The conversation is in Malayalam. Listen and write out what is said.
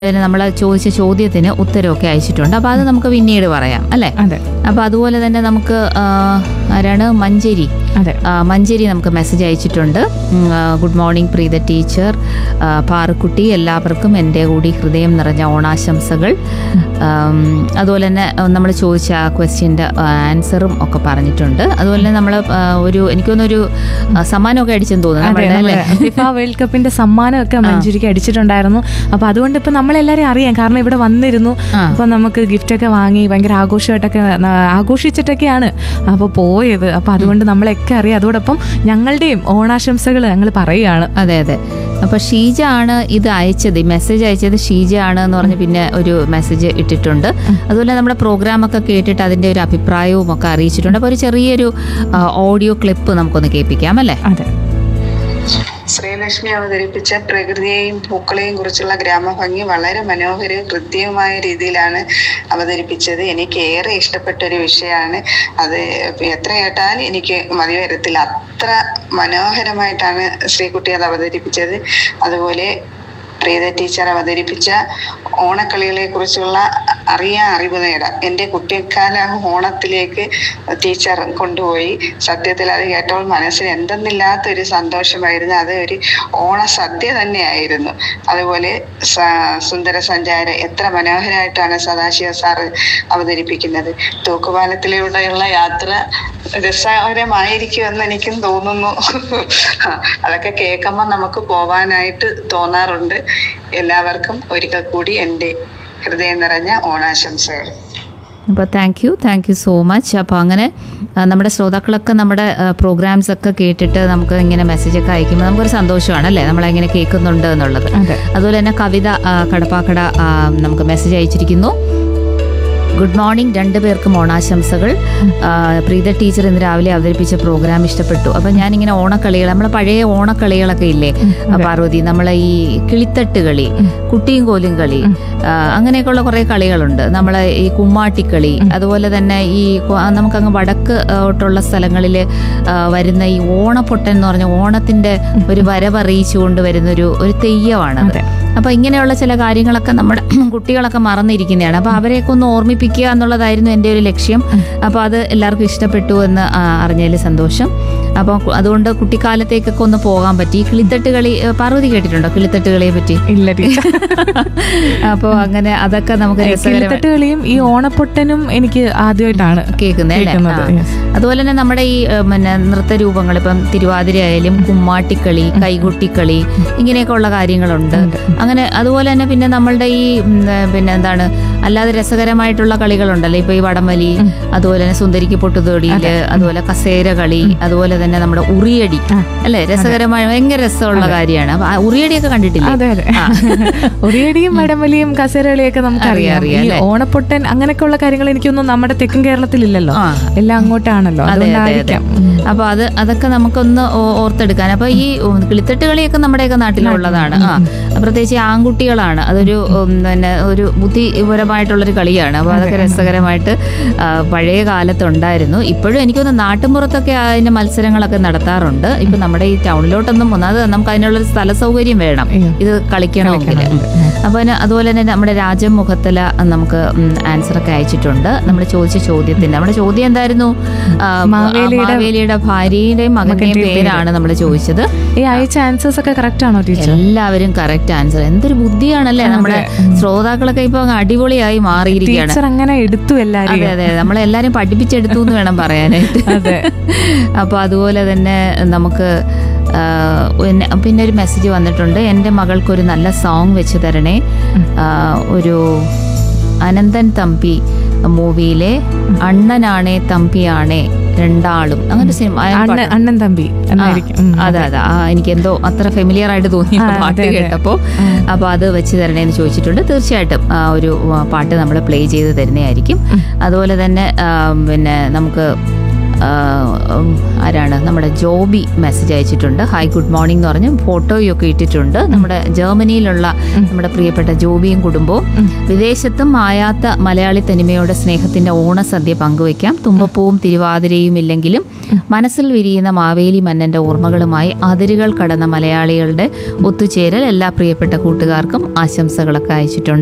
നമ്മൾ ചോദിച്ച ചോദ്യത്തിന് ഉത്തരവൊക്കെ അയച്ചിട്ടുണ്ട് അപ്പോൾ അത് നമുക്ക് പിന്നീട് പറയാം അല്ലേ അതെ അപ്പോൾ അതുപോലെ തന്നെ നമുക്ക് ആ, ആരാണ് മഞ്ചേരി അതെ ആ, മഞ്ചേരി നമുക്ക് മെസ്സേജ് അയച്ചിട്ടുണ്ട് ഉം, ആ, ഗുഡ് മോർണിംഗ് പ്രീത ടീച്ചർ ആ, പാറുക്കുട്ടി എല്ലാവർക്കും എൻ്റെ കൂടി ഹൃദയം നിറഞ്ഞ ഓണാശംസകൾ ആം, അതുപോലെ തന്നെ നമ്മൾ ചോദിച്ച ആ ക്വസ്റ്റ്യൻ്റെ ആൻസറും ഒക്കെ പറഞ്ഞിട്ടുണ്ട് അതുപോലെ തന്നെ നമ്മൾ ഒരു എനിക്കൊന്നൊരു ആ, സമ്മാനമൊക്കെ അടിച്ചെന്ന് തോന്നുന്നു അതെ നമ്മളുടെ അല്ലേ നമ്മുടെ ഫിഫ വേൾഡ് കപ്പിന്റെ സമ്മാനമൊക്കെ മഞ്ജുരിക്ക് അടിച്ചിട്ടുണ്ടായിരുന്നു അപ്പൊ അതുകൊണ്ട് ഇപ്പൊ നമ്മളെല്ലാരെയും അറിയാം കാരണം ഇവിടെ വന്നിരുന്നു ആ. അപ്പൊ നമുക്ക് ഗിഫ്റ്റ് ഒക്കെ വാങ്ങി ഭയങ്കര ആഘോഷമായിട്ടൊക്കെ ന- ആഘോഷിച്ചിട്ടൊക്കെയാണ് അപ്പൊ പോയത് അപ്പൊ അതുകൊണ്ട് നമ്മളെയൊക്കെ അറിയാം അതോടൊപ്പം ഞങ്ങളുടെയും ഓണാശംസകൾ ഞങ്ങൾ പറയുകയാണ് അതെ അതെ അപ്പൊ ഷീജ ആണ് ഇത് അയച്ചത് ഈ മെസ്സേജ് അയച്ചത് ഷീജ ആണ് എന്ന് പറഞ്ഞ് പിന്നെ ഒരു മെസ്സേജ് ഇട്ടിട്ടുണ്ട് അതുപോലെ നമ്മുടെ പ്രോഗ്രാം ഒക്കെ കേട്ടിട്ട് അതിന്റെ ഒരു അഭിപ്രായവും ഒക്കെ അറിയിച്ചിട്ടുണ്ട് അപ്പൊ ഒരു ചെറിയൊരു ഓഡിയോ ക്ലിപ്പ് നമുക്കൊന്ന് കേൾപ്പിക്കാം അല്ലേ അതെ ശ്രീലക്ഷ്മി അവതരിപ്പിച്ച പ്രകൃതിയെയും പൂക്കളെയും കുറിച്ചുള്ള ഗ്രാമഭംഗി വളരെ മനോഹരവും ഹൃദ്യവുമായ രീതിയിലാണ് അവതരിപ്പിച്ചത് എനിക്ക് ഏറെ ഇഷ്ടപ്പെട്ട ഒരു വിഷയമാണ് അത് എത്ര കേട്ടാലും എനിക്ക് മതി വരത്തില്ല അത്ര മനോഹരമായിട്ടാണ് ശ്രീകുട്ടി അത് അവതരിപ്പിച്ചത് അതുപോലെ പ്രീത ടീച്ചർ അവതരിപ്പിച്ച ഓണക്കളികളെ കുറിച്ചുള്ള അറിയാൻ അറിവ് നേടാം എൻ്റെ കുട്ടിക്കാല ഓണത്തിലേക്ക് ടീച്ചർ കൊണ്ടുപോയി സത്യത്തിൽ അത് കേട്ടപ്പോൾ മനസ്സിന് എന്തെന്നില്ലാത്തൊരു സന്തോഷമായിരുന്നു അത് ഒരു ഓണസദ്യ തന്നെയായിരുന്നു അതുപോലെ സ- സുന്ദര സഞ്ചാര എത്ര മനോഹരമായിട്ടാണ് സദാശിവ സാറ് അവതരിപ്പിക്കുന്നത് തൂക്കുപാലത്തിലൂടെയുള്ള യാത്ര രസകരമായിരിക്കുമെന്ന് എനിക്കും തോന്നുന്നു അതൊക്കെ കേൾക്കുമ്പോൾ നമുക്ക് പോവാനായിട്ട് തോന്നാറുണ്ട് എല്ലാവർക്കും ഒരിക്കൽ കൂടി എൻ്റെ ഹൃദയം നിറഞ്ഞ ഓണാശംസകൾ അപ്പോൾ thank you thank you so much അപ്പോൾ അങ്ങനെ ആ, നമ്മുടെ ശ്രോതാക്കളൊക്കെ നമ്മുടെ പ്രോഗ്രാംസ് ഒക്കെ കേട്ടിട്ട് നമുക്ക് ഇങ്ങനെ മെസ്സേജ് ഒക്കെ അയക്കുമ്പോൾ നമുക്കൊരു സന്തോഷമാണ് അല്ലേ നമ്മളെങ്ങനെ കേൾക്കുന്നുണ്ട് എന്നുള്ളത് അതെ അതുപോലെ തന്നെ കവിത ആ, കടപ്പാക്കട ആ, നമുക്ക് മെസ്സേജ് അയച്ചിരിക്കുന്നു ഗുഡ് മോർണിംഗ് രണ്ടു പേർക്കും ഓണാശംസകൾ ആ, പ്രീത ടീച്ചർ ഇന്ന് രാവിലെ അവതരിപ്പിച്ച പ്രോഗ്രാം ഇഷ്ടപ്പെട്ടു അപ്പം ഞാനിങ്ങനെ ഓണക്കളികൾ നമ്മളെ പഴയ ഓണക്കളികളൊക്കെ ഇല്ലേ ആ, പാർവതി നമ്മളെ ഈ കിളിത്തട്ട് കളി കുട്ടിയും കോലും കളി ആ, അങ്ങനെയൊക്കെയുള്ള കുറേ കളികളുണ്ട് നമ്മളെ ഈ കുമ്മാട്ടിക്കളി അതുപോലെ തന്നെ ഈ കു- ആ, നമുക്കങ്ങ് വടക്ക് ഓട്ടുള്ള സ്ഥലങ്ങളിൽ വരുന്ന ഈ ഓണപ്പൊട്ടൻ എന്ന് പറഞ്ഞ ഓണത്തിന്റെ ഒരു വരവറിയിച്ചുകൊണ്ട് വരുന്നൊരു ഒരു തെയ്യമാണ് അതെ. അപ്പൊ ഇങ്ങനെയുള്ള ചില കാര്യങ്ങളൊക്കെ നമ്മുടെ കുട്ടികളൊക്കെ മറന്നിരിക്കുന്നതാണ് അപ്പൊ അവരെയൊക്കെ ഒന്ന് ഓർമ്മിപ്പിക്കുക എന്നുള്ളതായിരുന്നു എൻ്റെ ഒരു ലക്ഷ്യം അപ്പൊ അത് എല്ലാവർക്കും ഇഷ്ടപ്പെട്ടു എന്ന് ആ, അറിഞ്ഞതിൽ സന്തോഷം അപ്പോൾ അതുകൊണ്ട് കുട്ടിക്കാലത്തേക്കൊക്കെ ഒന്ന് പോകാൻ പറ്റി ഈ കിളിത്തട്ട് കളി ഏ, പാർവതി കേട്ടിട്ടുണ്ടോ കിളിത്തട്ട് കളിയെ പറ്റി ഇല്ല ടീച്ചർ അപ്പോൾ അങ്ങനെ അതൊക്കെ നമുക്ക് രസകരമായി കിളിത്തട്ടുകളിയും ഈ ഓണപ്പൊട്ടനും എനിക്ക് ആദ്യമായിട്ടാണ് കേൾക്കുന്നത് അല്ലേ കേൾക്കുന്നത്, ആ. yes. അതുപോലെ തന്നെ നമ്മുടെ ഈ ഏ, പിന്നെ നൃത്തരൂപങ്ങൾ ഇപ്പം തിരുവാതിര ആയാലും കുമ്മാട്ടിക്കളി കൈകൊട്ടിക്കളി ഇങ്ങനെയൊക്കെ ഉള്ള കാര്യങ്ങളുണ്ട് അങ്ങനെ അതുപോലെ തന്നെ പിന്നെ നമ്മളുടെ ഈ ഉം, ഏ, പിന്നെ എന്താണ് അല്ലാതെ രസകരമായിട്ടുള്ള കളികളുണ്ടല്ലോ ഇപ്പൊ ഈ വടംവലി അതുപോലെ തന്നെ സുന്ദരിക്ക് പൊട്ടുതൊടിയില് അതുപോലെ കസേര കളി അതുപോലെ തന്നെ നമ്മുടെ ഉറിയടി അല്ലെ രസകരമായ ഭയങ്കര രസമുള്ള കാര്യമാണ് അപ്പൊ ആ ഉറിയടിയൊക്കെ കണ്ടിട്ടില്ലേ അതെ അതെ ഒറിയടിയും വടംവലിയും കസേരകളിയൊക്കെ നമുക്കറിയാം അറിയാം, ഈ അല്ലേ? ഓണപ്പൊട്ടൻ അങ്ങനെയൊക്കെയുള്ള കാര്യങ്ങൾ എനിക്കൊന്നും നമ്മുടെ തെക്കൻ കേരളത്തിലില്ലല്ലോ ആ. എല്ലാം അങ്ങോട്ടാണല്ലോ അതെ അതെ അതെ അതുകൊണ്ടായിരിക്കാം അപ്പൊ അത് അതൊക്കെ നമുക്കൊന്ന് ഓ- ഓർത്തെടുക്കാൻ അപ്പൊ ഈ ഉം, കിളിത്തട്ട് കളിയൊക്കെ നമ്മുടെയൊക്കെ നാട്ടിലുള്ളതാണ് ആ പ്രത്യേകിച്ച് ഈ ആൺകുട്ടികളാണ് അതൊരു ഉം, പിന്നെ ഒരു ബുദ്ധിപരമായിട്ടുള്ളൊരു കളിയാണ് അപ്പൊ അതൊക്കെ രസകരമായിട്ട് ആ, പഴയ കാലത്തുണ്ടായിരുന്നു ഇപ്പോഴും എനിക്കൊന്ന് നാട്ടിൻപുറത്തൊക്കെ അതിന്റെ മത്സരങ്ങളൊക്കെ നടത്താറുണ്ട് ഇപ്പൊ നമ്മുടെ ഈ ടൗണിലോട്ടൊന്നും ഒന്നാമത് നമുക്ക് അതിനുള്ളൊരു സ്ഥല സൗകര്യം വേണം അയ്യോ. ഇത് കളിക്കണമെങ്കിൽ അപ്പൊ അതിന് അതുപോലെ തന്നെ നമ്മുടെ രാജമുഖത്തല നമുക്ക് ആൻസർ ഒക്കെ അയച്ചിട്ടുണ്ട് നമ്മൾ ചോദിച്ച ചോദ്യത്തിന് നമ്മുടെ ചോദ്യം എന്തായിരുന്നു ആ, മാവേലിയുടെ- മാവേലിയുടെ ഭാര്യയുടെയും മകന്റെയും മകന്റെയും പേരാണ് നമ്മൾ ചോദിച്ചത് ഈ അയച്ച ആൻസേഴ്സ് ഒക്കെ കറക്റ്റ് ആണോ ടീച്ചർ എല്ലാവരും കറക്റ്റ് ആൻസർ എന്തൊരു ബുദ്ധിയാണല്ലേ നമ്മുടെ ശ്രോതാക്കളൊക്കെ ഇപ്പൊ അങ്ങ് അടിപൊളിയായി മാറിയിരിക്കുകയാണ് ടീച്ചർ അങ്ങനെ എടുത്തു അതെ എല്ലാരെയും അതെ നമ്മളെല്ലാരും പഠിപ്പിച്ചെടുത്തു എന്ന് വേണം പറയാനായിട്ട് അതെ. അപ്പൊ അതുപോലെ തന്നെ നമുക്ക് ആ, പിന്നെ പിന്നെ ഒരു മെസ്സേജ് വന്നിട്ടുണ്ട് എൻ്റെ മകൾക്കൊരു നല്ല സോങ് വെച്ച് തരണേ ആ, ഒരു അനന്തൻ തമ്പി മൂവിയിലെ അണ്ണനാണേ തമ്പിയാണേ രണ്ടാളും അങ്ങനെ സിനിമ ആ അണ്ണൻ പാട്ട്. അണ്ണൻ തമ്പി എന്നായിരിക്കും ഉം. അതെ അതെ ആ എനിക്ക് എന്തോ അത്ര ഫെമിലിയർ ആയിട്ട് തോന്നി ആ ആ, പാട്ട് അതെ, അതെ. കേട്ടപ്പോൾ അപ്പൊ അത് വെച്ച് തരണേന്ന് ചോദിച്ചിട്ടുണ്ട് തീർച്ചയായിട്ടും ആ ഒരു ആ, പാട്ട് നമ്മൾ പ്ലേ ചെയ്ത് തരുന്നതായിരിക്കും അതുപോലെ തന്നെ ആ, പിന്നെ നമുക്ക് ആ, ഉം, ആരാണ് നമ്മുടെ ജോബി മെസ്സേജ് അയച്ചിട്ടുണ്ട് ഹായ് ഗുഡ് മോർണിംഗ് എന്ന് പറഞ്ഞ് ഫോട്ടോയൊക്കെ ഇട്ടിട്ടുണ്ട് നമ്മുടെ ജർമ്മനിയിലുള്ള നമ്മുടെ പ്രിയപ്പെട്ട ജോബിയും കുടുംബവും വിദേശത്തും മായാത്ത മലയാളി തനിമയുടെ സ്നേഹത്തിന്റെ ഓണസദ്യ പങ്കുവയ്ക്കാം തുമ്പപ്പൂവും തിരുവാതിരയും ഇല്ലെങ്കിലും മനസ്സിൽ വിരിയുന്ന മാവേലി മന്നന്റെ ഓർമ്മകളുമായി അതിരുകൾ കടന്ന മലയാളികളുടെ ഒത്തുചേരൽ എല്ലാ പ്രിയപ്പെട്ട കൂട്ടുകാർക്കും ആശംസകളൊക്കെ അയച്ചിട്ടുണ്ട്